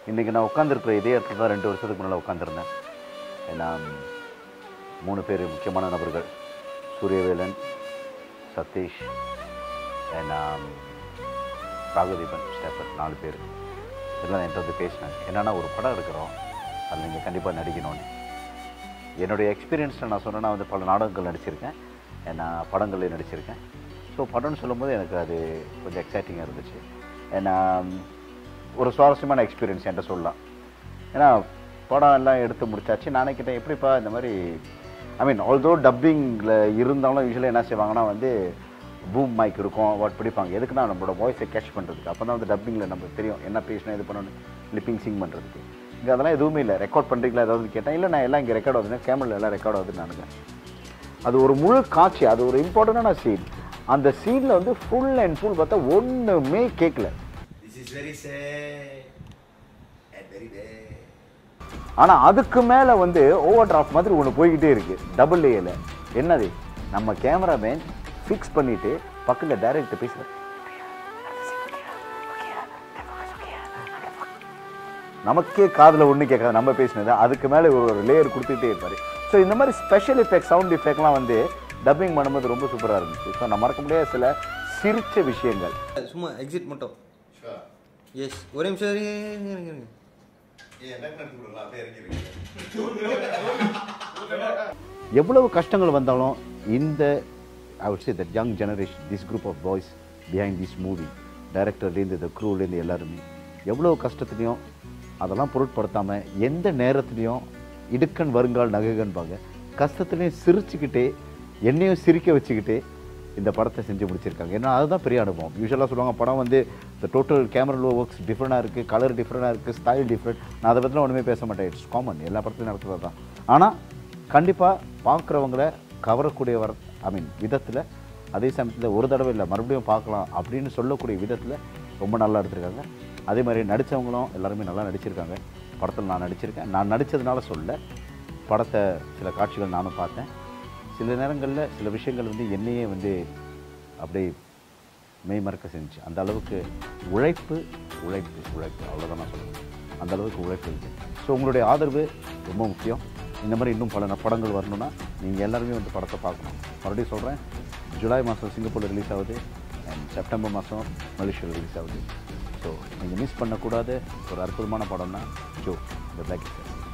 இன்றைக்கி நான் உட்காந்துருக்குற இதே இடத்துல தான் ரெண்டு வருஷத்துக்கு முன்னால் உட்காந்துருந்தேன் ஏன்னா மூணு பேர் முக்கியமான நபர்கள் சூரியவேலன் சதீஷ் ஏன்னா ராகதீபன் ஸ்டேஃபன் நாலு பேர் இதெல்லாம் என்கிட்ட வந்து பேசினாங்க என்னென்னா ஒரு படம் எடுக்கிறோம் அதில் நீங்கள் கண்டிப்பாக நடிக்கணும்னு என்னுடைய எக்ஸ்பீரியன்ஸில் நான் சொன்னேன்னா வந்து பல நாடகங்கள் நடிச்சிருக்கேன் நான் படங்களில் நடிச்சிருக்கேன் ஸோ படம்னு சொல்லும்போது எனக்கு அது கொஞ்சம் எக்ஸைட்டிங்காக இருந்துச்சு ஏன்னா ஒரு சுவாரஸ்யமான எக்ஸ்பீரியன்ஸ் என்கிட்ட சொல்லலாம் ஏன்னா படம் எல்லாம் எடுத்து முடிச்சாச்சு நானே கிட்டே எப்படிப்பா இந்த மாதிரி ஐ மீன் ஆல்தோ டப்பிங்கில் இருந்தாலும் யூஸ்வலாக என்ன செய்வாங்கன்னா வந்து பூம் மைக் இருக்கும் வாட் பிடிப்பாங்க எதுக்குன்னா நம்மளோட வாய்ஸை கேட்ச் பண்ணுறதுக்கு அப்போ தான் வந்து டப்பிங்கில் நமக்கு தெரியும் என்ன பேசணும் இது பண்ணணும் லிப்பிங் சிங் பண்ணுறதுக்கு இங்கே அதெல்லாம் எதுவுமே இல்லை ரெக்கார்ட் பண்ணுறீங்களா ஏதாவது கேட்டேன் இல்லை நான் எல்லாம் இங்கே ரெக்கார்ட் ஆகுதுன்னா கேமரில் எல்லாம் ரெக்கார்ட் ஆகுதுன்னு நானுங்க அது ஒரு முழு காட்சி அது ஒரு இம்பார்ட்டண்டான சீன் அந்த சீனில் வந்து ஃபுல் அண்ட் ஃபுல் பார்த்தா ஒன்றுமே கேட்கல This is very sad and very bad. ஆனால் அதுக்கு மேலே வந்து ஓவர் டிராஃப்ட் மாதிரி ஒன்று போய்கிட்டே இருக்கு டபுள் ஏல என்னது நம்ம கேமராமேன் ஃபிக்ஸ் பண்ணிட்டு பக்கத்தில் டைரக்ட் பேசுகிறேன் நமக்கே காதில் ஒன்று கேட்காது நம்ம பேசினது அதுக்கு மேலே ஒரு ஒரு லேயர் கொடுத்துக்கிட்டே இருப்பார் ஸோ இந்த மாதிரி ஸ்பெஷல் எஃபெக்ட் சவுண்ட் எஃபெக்ட்லாம் வந்து டப்பிங் பண்ணும்போது ரொம்ப சூப்பராக இருந்துச்சு ஸோ நான் மறக்க முடியாத சில சிரிச்ச விஷயங்கள் சும்மா எக்ஸிட் மட்டும் Sure. எஸ் ஒரே நிமிஷம் இருங்க, இருங்க, இருங்க, இருங்க. ஏன் எனக்கு நடத்தி கொடுக்கலாம் அப்படியே இறங்கிருக்கீங்க எவ்வளவு கஷ்டங்கள் வந்தாலும் இந்த I would say that young generation this group of boys behind this movie டைரக்டர்லேருந்து இந்த க்ரூலேருந்து எல்லாருமே எவ்வளோ கஷ்டத்துலையும் அதெல்லாம் பொருட்படுத்தாமல் எந்த நேரத்துலையும் இடுக்கண் வருங்கால் நகைகன்பாங்க கஷ்டத்துலையும் சிரிச்சுக்கிட்டே என்னையும் சிரிக்க வச்சுக்கிட்டே இந்த படத்தை செஞ்சு முடிச்சிருக்காங்க ஏன்னா அதுதான் பெரிய அனுபவம் யூஸ்வலாக சொல்லுவாங்க படம் வந்து இந்த டோட்டல் கேமரா ஒர்க்ஸ் டிஃப்ரெண்டாக இருக்குது கலர் டிஃப்ரெண்டாக இருக்குது ஸ்டைல் டிஃப்ரெண்ட் நான் அதை பற்றிலாம் ஒன்றுமே பேச மாட்டேன் இட்ஸ் காமன் எல்லா படத்துலையும் நடக்கிறது தான் ஆனால் கண்டிப்பாக பார்க்குறவங்கள கவரக்கூடிய வர ஐ மீன் விதத்தில் அதே சமயத்தில் ஒரு தடவை இல்லை மறுபடியும் பார்க்கலாம் அப்படின்னு சொல்லக்கூடிய விதத்தில் ரொம்ப நல்லா எடுத்திருக்காங்க அதே மாதிரி நடித்தவங்களும் எல்லாருமே நல்லா நடிச்சிருக்காங்க படத்தில் நான் நடிச்சிருக்கேன் நான் நடித்ததுனால சொல்ல படத்தை சில காட்சிகள் நானும் பார்த்தேன் சில நேரங்களில் சில விஷயங்கள் வந்து என்னையே வந்து அப்படியே மெய்மறக்க செஞ்சு அந்த அளவுக்கு உழைப்பு உழைப்பு உழைப்பு அவ்வளோதான் நான் சொல்லுவேன் அந்த அளவுக்கு உழைப்பு இருக்குது ஸோ உங்களுடைய ஆதரவு ரொம்ப முக்கியம் இந்த மாதிரி இன்னும் பல ந- படங்கள் வரணும்னா நீங்கள் எல்லாருமே வந்து படத்தை பார்க்கணும் மறுபடியும் சொல்கிறேன் ஜூலை மாதம் சிங்கப்பூரில் ரிலீஸ் ஆகுது அண்ட் செப்டம்பர் மாதம் மலேசியாவில் ரிலீஸ் ஆகுது ஸோ நீங்கள் மிஸ் பண்ணக்கூடாத ஒரு அற்புதமான படம்னா ஜோ த பிளாக்